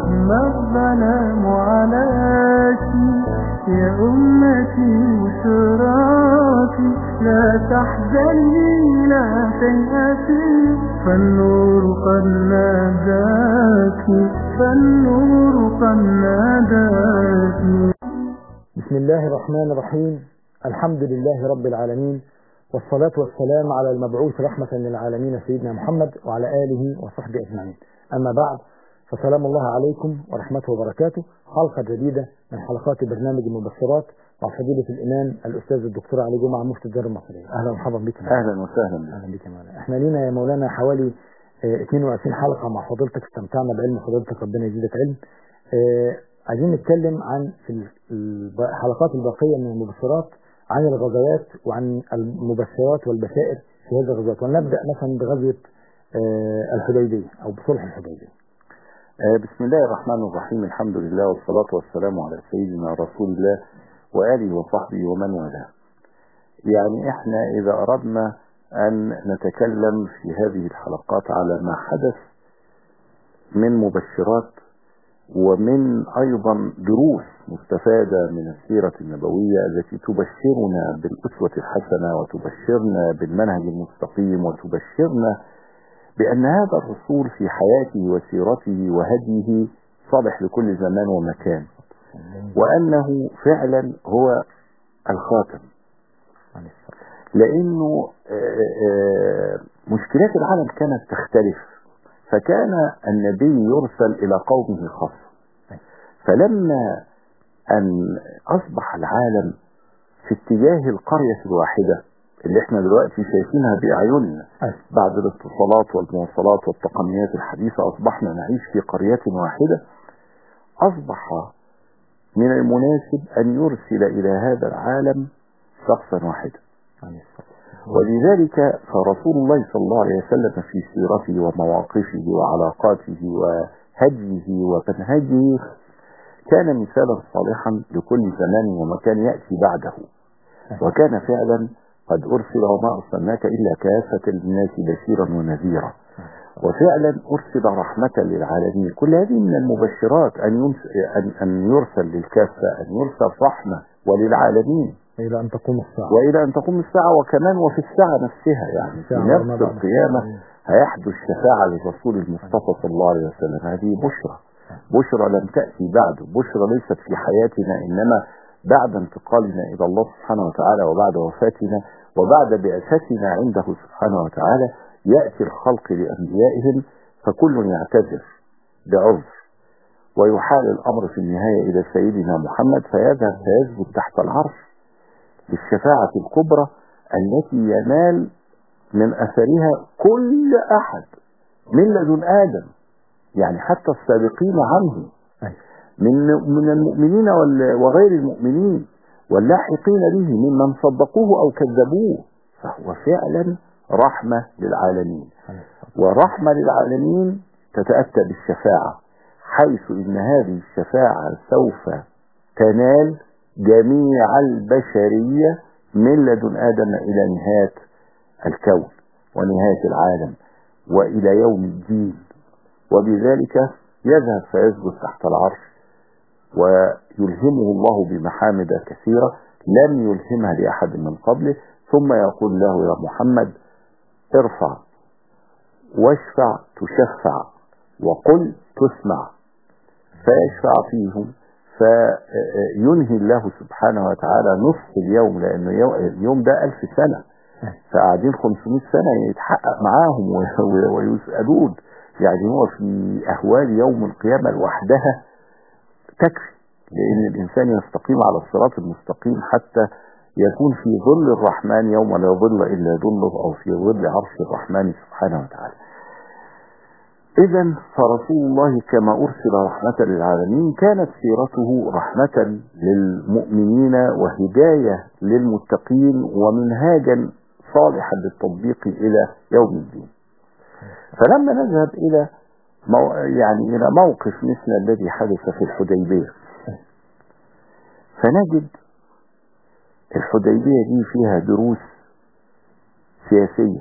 ما الظلام عليك يا أمتي وشراكي لا تحزني لا تيأسي فالنور قد ناداك فالنور قد ناداك بسم الله الرحمن الرحيم الحمد لله رب العالمين والصلاة والسلام على المبعوث رحمة للعالمين سيدنا محمد وعلى آله وصحبه أجمعين أما بعد فسلام الله عليكم ورحمته وبركاته حلقة جديدة من حلقات برنامج المبشرات مع فضيلة الإمام الأستاذ الدكتور علي جمعة مفتي الدار المصرية أهلا ومرحبا بك اهلا وسهلا بك. أهلا بك يا مولانا احنا لينا يا مولانا حوالي آه، 22 حلقة مع فضيلتك استمتعنا بعلم فضيلتك ربنا يزيدك علم آه، عايزين نتكلم عن في ال- الب- الحلقات الباقية من المبشرات عن الغزوات وعن المبشرات والبشائر في هذه الغزوات ونبدأ مثلا بغزوة آه، الحديبية أو بصلح الحديبية آه، بسم الله الرحمن الرحيم الحمد لله والصلاة والسلام على سيدنا رسول الله وآله وصحبه ومن والاه يعني احنا إذا أردنا أن نتكلم في هذه الحلقات على ما حدث من مبشرات ومن أيضا دروس مستفادة من السيرة النبوية التي تبشرنا بالأسوة الحسنة وتبشرنا بالمنهج المستقيم وتبشرنا بأن هذا الرسول في حياته وسيرته وهديه صالح لكل زمان ومكان وأنه فعلا هو الخاتم لأنه آه، آه، مشكلات العالم كانت تختلف فكان النبي يرسل إلى قومه خاصة فلما أن أصبح العالم في اتجاه القرية الواحدة اللي احنا دلوقتي شايفينها بأعيننا بعد الاتصالات والمواصلات والتقنيات الحديثة أصبحنا نعيش في قرية واحدة أصبح من المناسب أن يرسل إلى هذا العالم شخصا واحدا ولذلك فرسول الله صلى الله عليه وسلم في سيرته ومواقفه وعلاقاته وهديه ومنهجه كان مثالا صالحا لكل زمان ومكان يأتي بعده وكان فعلا قد أرسل وما أرسلناك إلا كافة للناس بشيرا ونذيرا وفعلا أرسل رحمة للعالمين كل هذه من المبشرات أن, يمس... أن... أن يرسل للكافة أن يرسل رحمة وللعالمين إلى أن تقوم الساعة وإلى أن تقوم الساعة وكمان وفي الساعة نفسها يعني في الساعة وما نفس بعد. القيامة هيحدث شفاعة للرسول المصطفى صلى الله عليه وسلم هذه بشرى بشرى لم تأتي بعد بشرى ليست في حياتنا إنما بعد انتقالنا إلى الله سبحانه وتعالى وبعد وفاتنا وبعد بعثتنا عنده سبحانه وتعالى يأتي الخلق لأنبيائهم فكل يعتذر بعذر ويحال الأمر في النهاية إلى سيدنا محمد فيذهب فيثبت تحت العرش للشفاعة الكبرى التي ينال من أثرها كل أحد من لدن آدم يعني حتى السابقين عنه من من المؤمنين وال- وغير المؤمنين واللاحقين به ممن صدقوه أو كذبوه فهو فعلا رحمة للعالمين ورحمة للعالمين تتأتى بالشفاعة حيث إن هذه الشفاعة سوف تنال جميع البشرية من لدن آدم إلى نهاية الكون ونهاية العالم وإلى يوم الدين وبذلك يذهب فيثبت تحت العرش ويلهمه الله بمحامد كثيرة لم يلهمها لأحد من قبله ثم يقول له يا محمد ارفع واشفع تشفع وقل تسمع فيشفع فيهم فينهي الله سبحانه وتعالى نصف اليوم لأنه يو- اليوم ده ألف سنة فقاعدين 500 سنة يتحقق معاهم و- و- ويسألون يعني هو في أهوال يوم القيامة لوحدها تكفي لأن الإنسان يستقيم على الصراط المستقيم حتى يكون في ظل الرحمن يوم لا ظل إلا ظله أو في ظل عرش الرحمن سبحانه وتعالى إذا فرسول الله كما أرسل رحمة للعالمين كانت سيرته رحمة للمؤمنين وهداية للمتقين ومنهاجا صالحا للتطبيق إلى يوم الدين فلما نذهب إلى مو يعني إلى موقف مثل الذي حدث في الحديبية فنجد الحديبية دي فيها دروس سياسية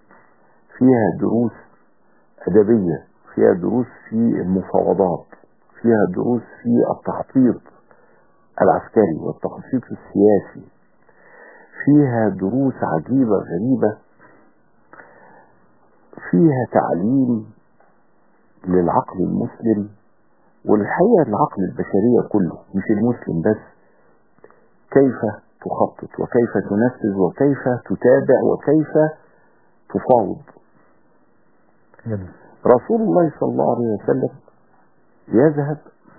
فيها دروس أدبية فيها دروس في المفاوضات فيها دروس في التخطيط العسكري والتخطيط السياسي فيها دروس عجيبة غريبة فيها تعليم للعقل المسلم والحقيقة العقل البشرية كله مش المسلم بس كيف تخطط وكيف تنفذ وكيف تتابع وكيف تفاوض جميل رسول الله صلى الله عليه وسلم يذهب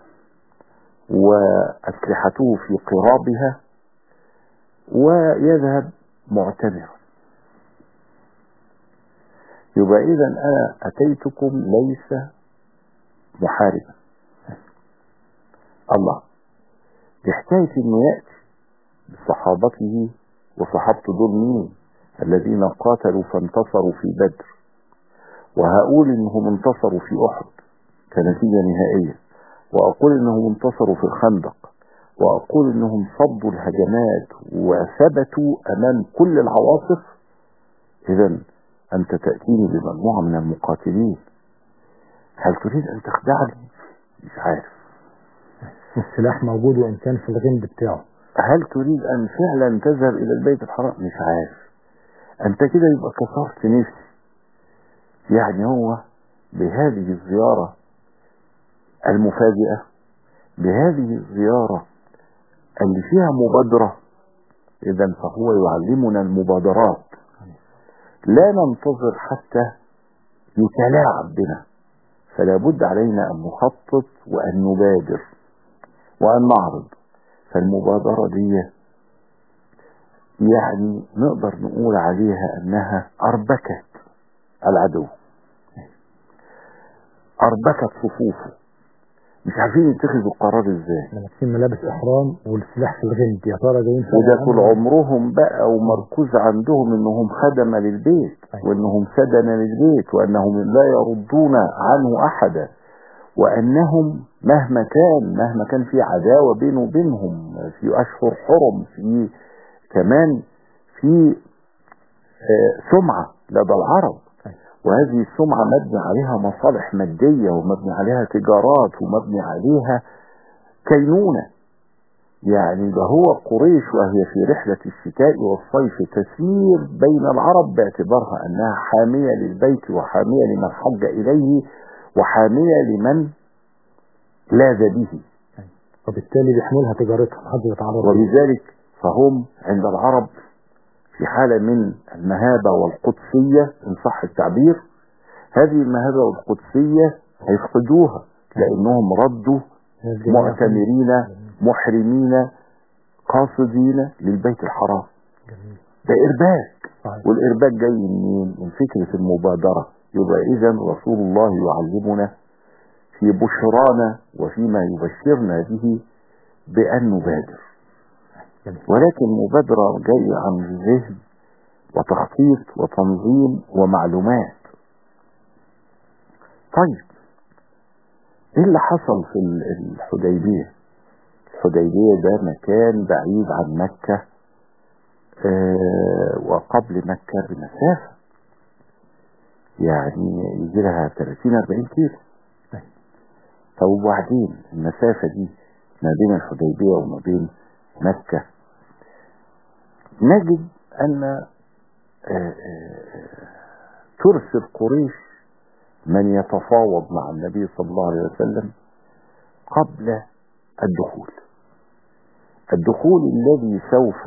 وأسلحته في قرابها ويذهب معتمرا يبقى إذا أنا أتيتكم ليس محاربا الله بحكاية إنه يأتي بصحابته وصحابته دول مين الذين قاتلوا فانتصروا في بدر وهقول إنهم انتصروا في أحد كنتيجة نهائية وأقول إنهم انتصروا في الخندق وأقول إنهم صدوا الهجمات وثبتوا أمام كل العواصف إذا أنت تأتيني بمجموعة من المقاتلين هل تريد أن تخدعني؟ مش عارف السلاح موجود وإن كان في الغند بتاعه هل تريد أن فعلا تذهب إلى البيت الحرام؟ مش عارف أنت كده يبقى كسرت نفسي يعني هو بهذه الزيارة المفاجئة بهذه الزيارة اللي فيها مبادرة إذا فهو يعلمنا المبادرات لا ننتظر حتى يتلاعب بنا فلا بد علينا أن نخطط وأن نبادر وأن نعرض فالمبادرة دي يعني نقدر نقول عليها أنها أربكت العدو أربكت صفوفه مش عارفين يتخذوا القرار ازاي لابسين ملابس إحرام والسلاح في الغند يا ترى جايين في وده الأمن؟ طول عمرهم بقى ومركوز عندهم انهم خدمة للبيت أيوة. وانهم سدنة للبيت وانهم لا يردون عنه احدا وانهم مهما كان مهما كان في عداوة بينه وبينهم في اشهر حرم في كمان في آه، سمعة لدى العرب أيوة. وهذه السمعة مبني عليها مصالح مادية ومبني عليها تجارات ومبني عليها كينونة يعني ده هو قريش وهي في رحلة الشتاء والصيف تسير بين العرب باعتبارها أنها حامية للبيت وحامية لمن حج إليه وحامية لمن لاذ به وبالتالي بيحملها تجارتها محدش يتعرض ليها. وبذلك فهم عند العرب في حالة من المهابة والقدسية إن صح التعبير هذه المهابة والقدسية هيفقدوها لأنهم ردوا الجميع معتمرين محرمين قاصدين للبيت الحرام جميل. ده إرباك صحيح. والإرباك جاي منين؟ من فكرة المبادرة يبقى إذا رسول الله يعلمنا في بشرانا وفيما يبشرنا به بأن نبادر جميل. ولكن مبادرة جاية عن ذهن وتخطيط وتنظيم ومعلومات طيب ايه اللي حصل في ال- الحديبية الحديبية ده مكان بعيد عن مكة آه وقبل مكة بمسافة يعني يجي لها 30 40 كيلو طب وبعدين المسافة دي ما بين الحديبية وما بين مكة نجد أن آه، آه، ترسل قريش من يتفاوض مع النبي صلى الله عليه وسلم قبل الدخول الدخول الذي سوف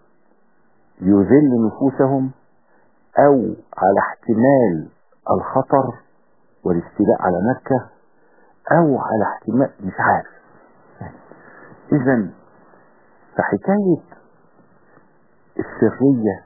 يذل نفوسهم أو على احتمال الخطر والاستيلاء على مكة أو على احتمال مش عارف إذا فحكاية السرية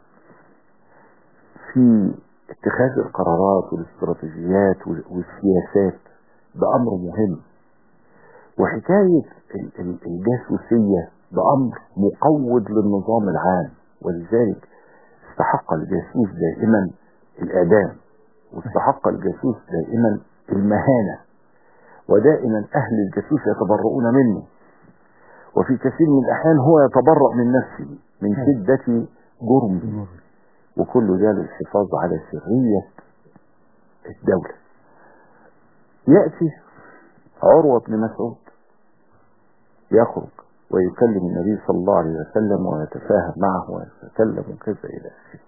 في اتخاذ القرارات والاستراتيجيات وال- والسياسات ده أمر مهم وحكاية ال- ال- الجاسوسية ده أمر مقوض للنظام العام ولذلك استحق الجاسوس دائما الإعدام واستحق الجاسوس دائما المهانة ودائما أهل الجاسوس يتبرؤون منه وفي كثير من الأحيان هو يتبرأ من نفسه من شدة جرمه وكل ده للحفاظ على سرية الدولة يأتي عروة بن مسعود يخرج ويكلم النبي صلى الله عليه وسلم ويتفاهم معه ويتكلم كذا إلى آخره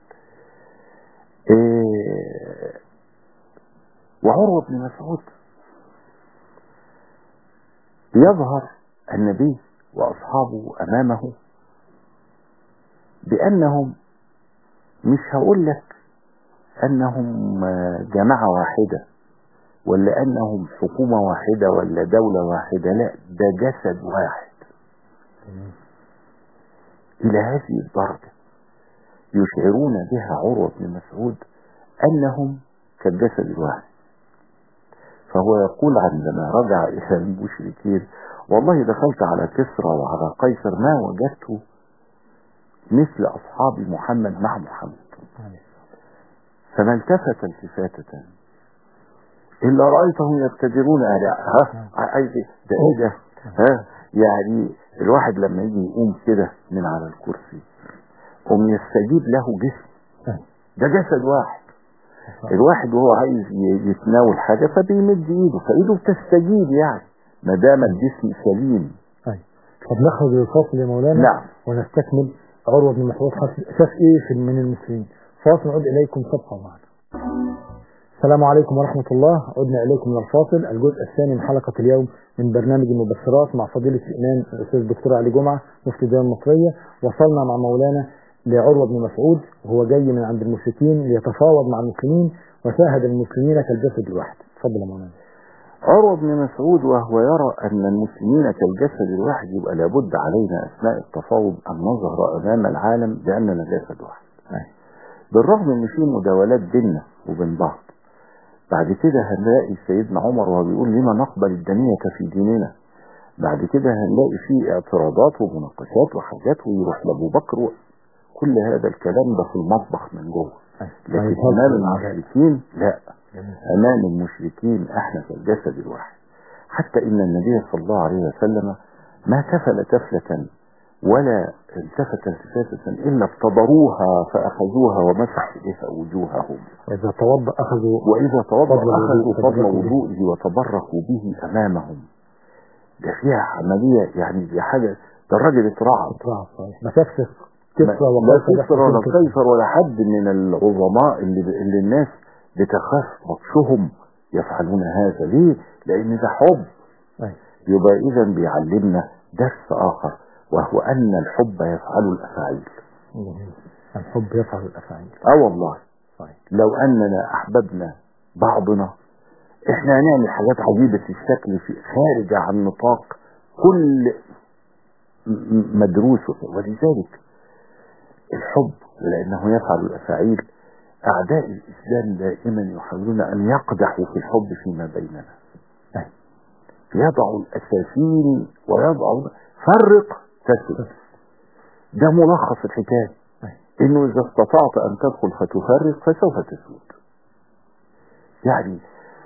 إيه وعروة بن مسعود يظهر النبي وأصحابه أمامه بأنهم مش هقول لك أنهم جماعة واحدة ولا أنهم حكومة واحدة ولا دولة واحدة لا ده جسد واحد إلى هذه الدرجة يشعرون بها عروة بن مسعود أنهم كالجسد الواحد فهو يقول عندما رجع إلى المشركين والله دخلت على كسرى وعلى قيصر ما وجدت مثل أصحاب محمد مع محمد فما التفت التفاتة إلا رأيتهم يبتدرون ها عايز ده إيه ده ها يعني الواحد لما يجي يقوم كده من على الكرسي قوم يستجيب له جسم ده جسد واحد الواحد وهو عايز يتناول حاجة فبيمد ايده فايده بتستجيب يعني ما دام الجسم سليم طيب طب نخرج للفاصل يا مولانا نعم ونستكمل عروة بن مسعود شاف ايه في من المسلمين فاصل نعود اليكم صفحة معنا السلام عليكم ورحمة الله عدنا إليكم من الفاصل الجزء الثاني من حلقة اليوم من برنامج المبشرات مع فضيلة الإمام الأستاذ الدكتور علي جمعة مفتي الدولة المصرية وصلنا مع مولانا لعروة بن مسعود وهو جاي من عند المشركين ليتفاوض مع المسلمين وشاهد المسلمين كالجسد الواحد تفضل يا مولانا عروة بن مسعود وهو يرى أن المسلمين كالجسد الواحد يبقى لابد علينا أثناء التفاوض أن نظهر أمام العالم بأننا جسد واحد بالرغم أن في مداولات بيننا وبين بعض بعد كده هنلاقي سيدنا عمر وهو بيقول لما نقبل الدنية في ديننا بعد كده هنلاقي فيه اعتراضات ومناقشات وحاجات ويروح لابو بكر كل هذا الكلام ده في المطبخ من جوه لكن امام المشركين لا امام المشركين احنا كالجسد الواحد حتى ان النبي صلى الله عليه وسلم ما كفل كفلة ولا التفت التفاتة إلا ابتدروها فأخذوها ومسحوا بها وجوههم وإذا توضأ أخذوا وإذا توضأ أخذوا فضل وضوئه وتبركوا به أمامهم ده فيها عملية يعني دي حاجة ده الراجل اترعب اترعب صحيح ما شافش كسرى ولا كسرى ولا قيصر ولا حد من العظماء اللي, اللي الناس بتخاف بطشهم يفعلون هذا ليه؟ لأن ده حب يبقى إذا بيعلمنا درس آخر وهو أن الحب يفعل الأفاعيل الحب يفعل الأفاعيل اه والله صحيح. لو أننا أحببنا بعضنا احنا هنعمل حاجات عجيبة الشكل في خارج عن نطاق كل مدروس ولذلك الحب لأنه يفعل الأفاعيل أعداء الإسلام دائما يحاولون أن يقدحوا في الحب فيما بيننا يضعوا الأساسين ويضعوا فرق تسد ده ملخص الحكاية انه اذا استطعت ان تدخل فتفرق فسوف تسود يعني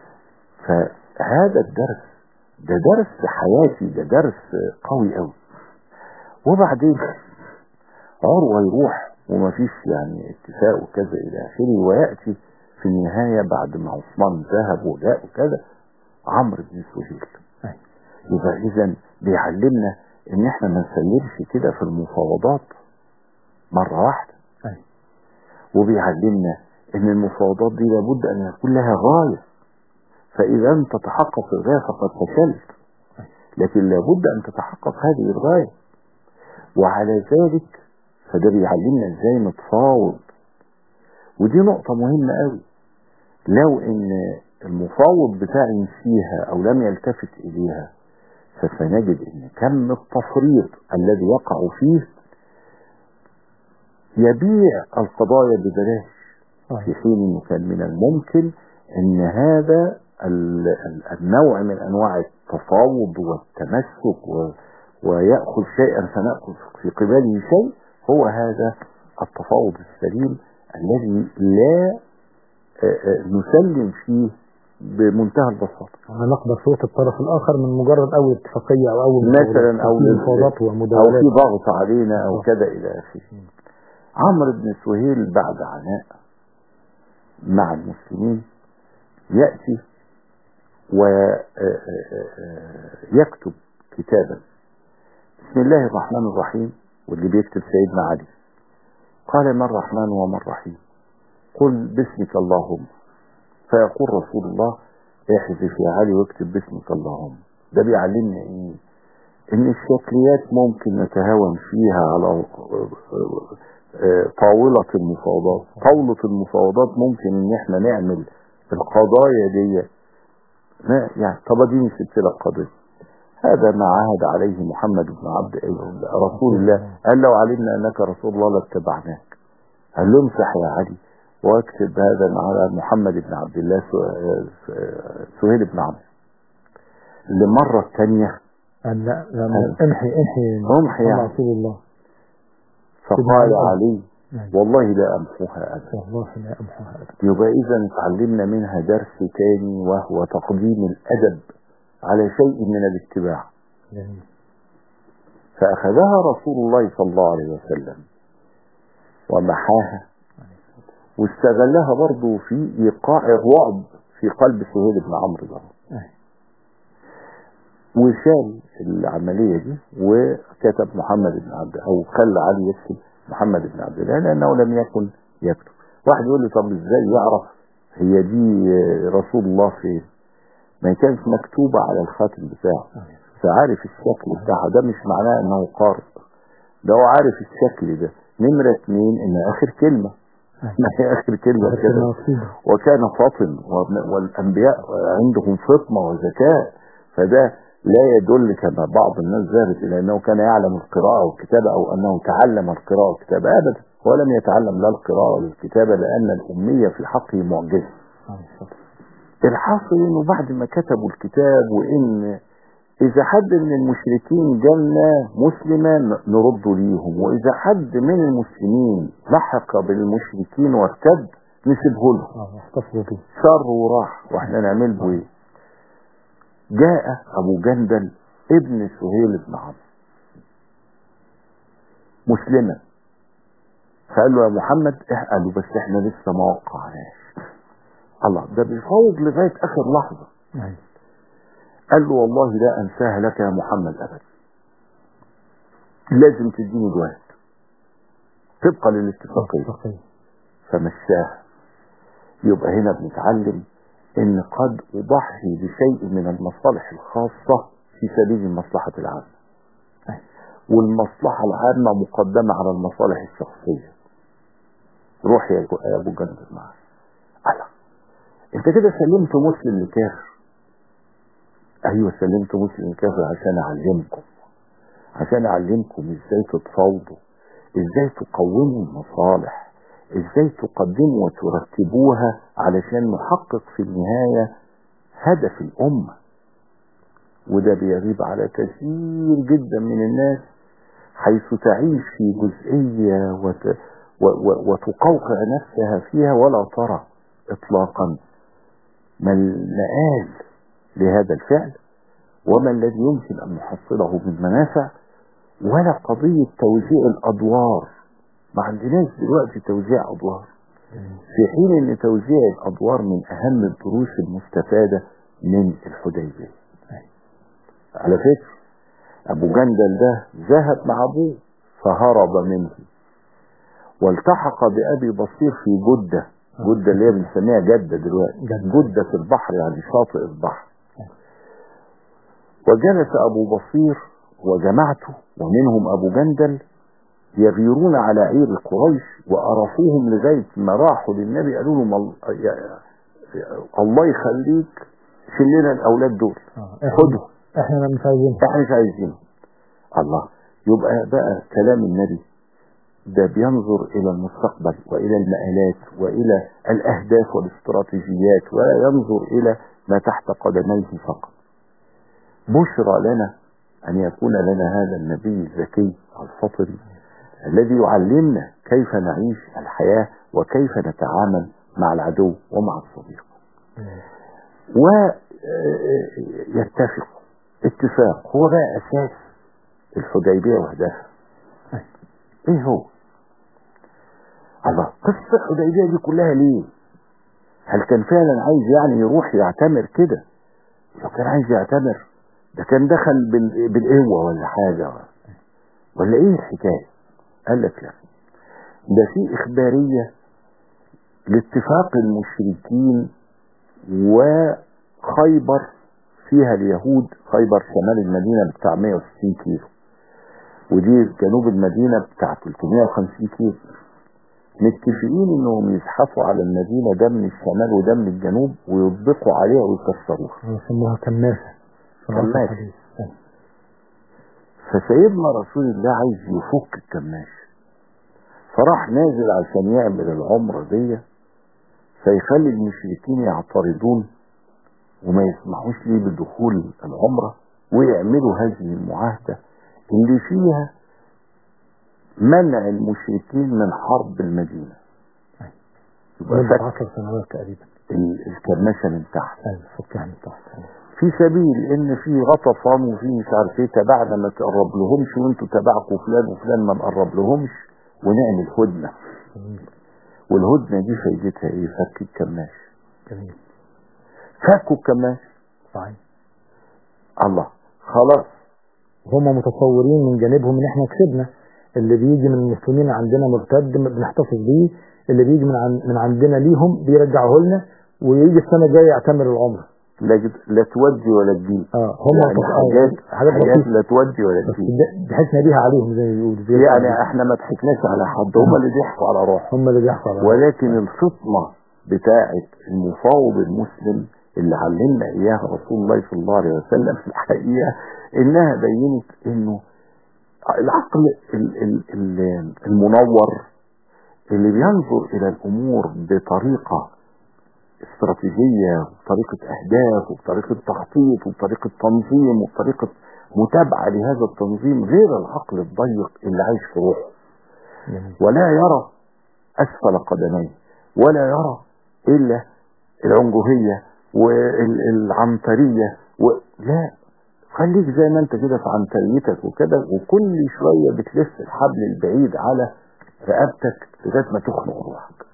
فهذا الدرس ده درس في حياتي ده درس قوي قوي وبعدين عروة يروح وما فيش يعني اتفاق وكذا الى اخره ويأتي في النهاية بعد ما عثمان ذهب وجاء وكذا عمرو بن سهيل يبقى اذا بيعلمنا ان احنا ما نسيرش كده في المفاوضات مرة واحدة أي. وبيعلمنا ان المفاوضات دي لابد ان يكون لها غاية فاذا لم تتحقق الغاية فقد فشلت لكن لابد ان تتحقق هذه الغاية وعلى ذلك فده بيعلمنا ازاي نتفاوض ودي نقطة مهمة قوي لو ان المفاوض بتاعي فيها او لم يلتفت اليها فسنجد ان كم التفريط الذي يقع فيه يبيع القضايا ببلاش في حين انه كان من الممكن ان هذا النوع من انواع التفاوض والتمسك و ويأخذ شيئا فنأخذ في قباله شيء هو هذا التفاوض السليم الذي لا نسلم فيه بمنتهى البساطة أنا نقبل صوت الطرف الآخر من مجرد أول اتفاقية أو أول مثلا أو مفاوضات أو ومداولات في ضغط علينا أو كذا إلى آخره عمرو بن سهيل بعد عناء مع المسلمين يأتي ويكتب كتابا بسم الله الرحمن الرحيم واللي بيكتب سيدنا علي قال ما الرحمن وما الرحيم قل باسمك اللهم فيقول رسول الله احذف يا علي واكتب باسمك اللهم ده بيعلمنا ايه ان الشكليات ممكن نتهاون فيها على طاولة المفاوضات طاولة المفاوضات ممكن ان احنا نعمل القضايا دي يعني طب اديني سبت لك قضية هذا ما عهد عليه محمد بن عبد رسول الله قال لو علمنا انك رسول الله لاتبعناك قال له امسح يا علي واكتب هذا على محمد بن عبد الله سهيل بن عمرو للمرة الثانية قال لا لا امحي امحي امحي يعني رسول الله فقال علي والله لا أمحوها أبدا والله لا أمحوها أبدا يبقى إذا اتعلمنا منها درس تاني وهو تقديم الأدب على شيء من الاتباع جميل فأخذها رسول الله صلى الله عليه وسلم ومحاها واستغلها برضه في إيقاع الرعب في قلب سهيل بن عمرو ده وشال العملية دي وكتب محمد بن عبد أو خلى علي يكتب محمد بن عبد الله لأنه لم يكن يكتب واحد يقول لي طب ازاي يعرف هي دي رسول الله فين ما كانت مكتوبة على الخاتم بتاعه فعارف الشكل بتاعها ده مش معناه انه قارئ ده هو عارف الشكل ده نمرة اتنين ان اخر كلمة ما هي اخر كلمة كده وكان فطن والانبياء عندهم فطنة وذكاء فده لا يدل كما بعض الناس ذهبت الى انه كان يعلم القراءة والكتابة او انه تعلم القراءة والكتابة ابدا هو لم يتعلم لا القراءة ولا الكتابة لان الامية في حقه معجزة الحاصل انه بعد ما كتبوا الكتاب وان اذا حد من المشركين جالنا مسلما نرد ليهم واذا حد من المسلمين لحق بالمشركين وارتد نسيبه لهم شر وراح واحنا نعمل به ايه جاء ابو جندل ابن سهيل بن عمرو مسلما فقال له يا محمد قال له بس احنا لسه ما وقعناش الله ده بيفوض لغايه اخر لحظه قال له والله لا انساها لك يا محمد ابدا لازم تديني الوقت طبقا للاتفاقيه فمشاها يبقى هنا بنتعلم ان قد اضحي بشيء من المصالح الخاصة في سبيل المصلحة العامة والمصلحة العامة مقدمة على المصالح الشخصية روح يا ابو جند معي الله انت كده سلمت مسلم لكافر ايوه سلمت مسلم لكافر عشان اعلمكم عشان اعلمكم ازاي تتفاوضوا ازاي تقوموا المصالح ازاي تقدموا وترتبوها علشان نحقق في النهاية هدف الامة وده بيغيب على كثير جدا من الناس حيث تعيش في جزئية وت... و... و... وتقوقع نفسها فيها ولا ترى اطلاقا ما المآل لهذا الفعل وما الذي يمكن ان نحصله من منافع ولا قضية توزيع الادوار ما عندناش دلوقتي توزيع ادوار في حين ان توزيع الادوار من اهم الدروس المستفادة من الحديبية على فكرة ابو جندل ده ذهب مع ابوه فهرب منه والتحق بابي بصير في جدة جدة اللي هي بنسميها جدة دلوقتي جدة في البحر يعني شاطئ البحر وجلس ابو بصير وجماعته ومنهم ابو جندل يغيرون على عير قريش وأرفوهم لغاية ما راحوا للنبي قالوا لهم الله يخليك شيل لنا الأولاد دول خدهم احنا مش عايزينهم احنا مش عايزينهم الله يبقى بقى كلام النبي ده بينظر إلى المستقبل وإلى المآلات وإلى الأهداف والاستراتيجيات ولا ينظر إلى ما تحت قدميه فقط بشرى لنا أن يكون لنا هذا النبي الذكي الفطري الذي يعلمنا كيف نعيش الحياة وكيف نتعامل مع العدو ومع الصديق ويتفق اتفاق هو بقى أساس الحديبية وهدفها ايه هو الله قصة الحديبية دي كلها ليه هل كان فعلا عايز يعني يروح يعتمر كده لو كان عايز يعتمر ده كان دخل بال- بالقوة ولا حاجة ولا ايه الحكاية قال لك لا ده في اخبارية لاتفاق المشركين وخيبر فيها اليهود خيبر شمال المدينة بتاع 160 كيلو ودي جنوب المدينة بتاع 350 كيلو متفقين انهم يزحفوا على المدينة ده من الشمال وده من الجنوب ويطبقوا عليها ويكسروها يسموها كماسة في العصر كماسة. الحديث. أيوة. فسيدنا رسول الله عايز يفك الكماش فراح نازل عشان يعمل العمرة دي فيخلي المشركين يعترضون وما يسمحوش ليه بدخول العمرة ويعملوا هذه المعاهدة اللي فيها منع المشركين من حرب المدينة يبقى مدة فك 10 سنوات تقريبا ال- الكماشة من تحت أيوة فكها من تحت أيوة. في سبيل ان في غطفان وفي مش عارف ايه تبعنا ما تقرب لهمش وانتوا تبعكم فلان وفلان ما نقرب لهمش ونعمل هدنه جميل والهدنه دي فايدتها ايه؟ فك الكماش جميل فكوا الكماش صحيح الله خلاص هم متصورين من جانبهم ان احنا كسبنا اللي بيجي من المسلمين عندنا مرتد بنحتفظ بيه اللي بيجي من عن من عندنا ليهم بيرجعوه لنا ويجي السنه الجايه يعتمر العمره لا, جد- لا تودي ولا تجيب اه هم يعني متص- حاجات آه، حاجات حاجات بسيطه لا تودي ولا بس تجيب ده- ضحكنا بيها عليهم زي ما بيقولوا زي يعني احنا ما ضحكناش على حد هم اللي ضحكوا على روحهم هم اللي بيحصل على ولكن الفطنة بتاعة المفاوض المسلم اللي علمنا اياها رسول الله صلى الله عليه وسلم في الحقيقة انها بينت انه العقل ال- ال- ال- المنور اللي بينظر الى الامور بطريقة استراتيجية وبطريقة اهداف وبطريقة تخطيط وبطريقة تنظيم وبطريقة متابعة لهذا التنظيم غير العقل الضيق اللي عايش في روحه جميل. ولا يرى أسفل قدميه ولا يرى إلا العنجهية والعنترية و... لا خليك زي ما انت كده في عنتريتك وكده وكل شوية بتلف الحبل البعيد على رقبتك لغاية ما تخنق روحك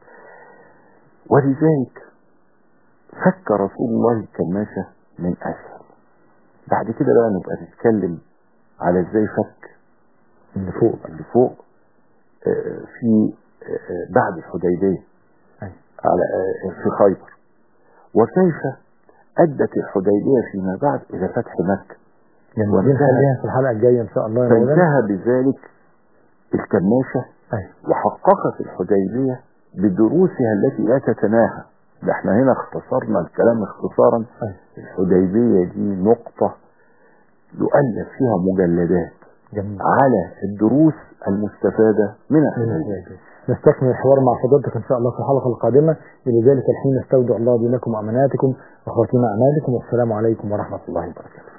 ولذلك فك رسول الله الكماشة من أسفل بعد كده بقى نبقى نتكلم على ازاي فك اللي فوق اللي فوق آه، في آه، بعد الحديبية أيوة. على آه، في خيبر وكيف أدت الحديبية فيما بعد إلى فتح مكة يعني دي وانتهى. نخليها في الحلقه الجايه ان شاء الله يا مولانا فانتهى بذلك الكماشة أيوة. وحققت الحديبية بدروسها التي لا تتناهى ده احنا هنا اختصرنا الكلام اختصارا أيوة. الحديبية دي نقطة يؤلف فيها مجلدات جميل على الدروس المستفادة من الحديبية نستكمل الحوار مع فضيلتك ان شاء الله في الحلقه القادمه الى ذلك الحين استودع الله دينكم واماناتكم وخواتيم اعمالكم والسلام عليكم ورحمه الله وبركاته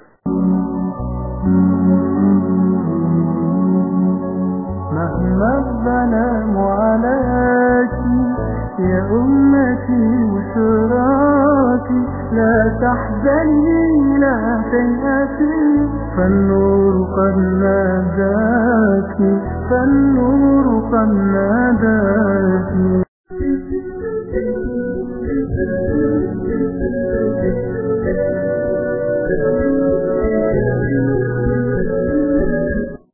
مهما الظلام عليك يا أمتي وشراكي لا تحزني لا تيأسي فالنور قد ناداك فالنور قد ناداك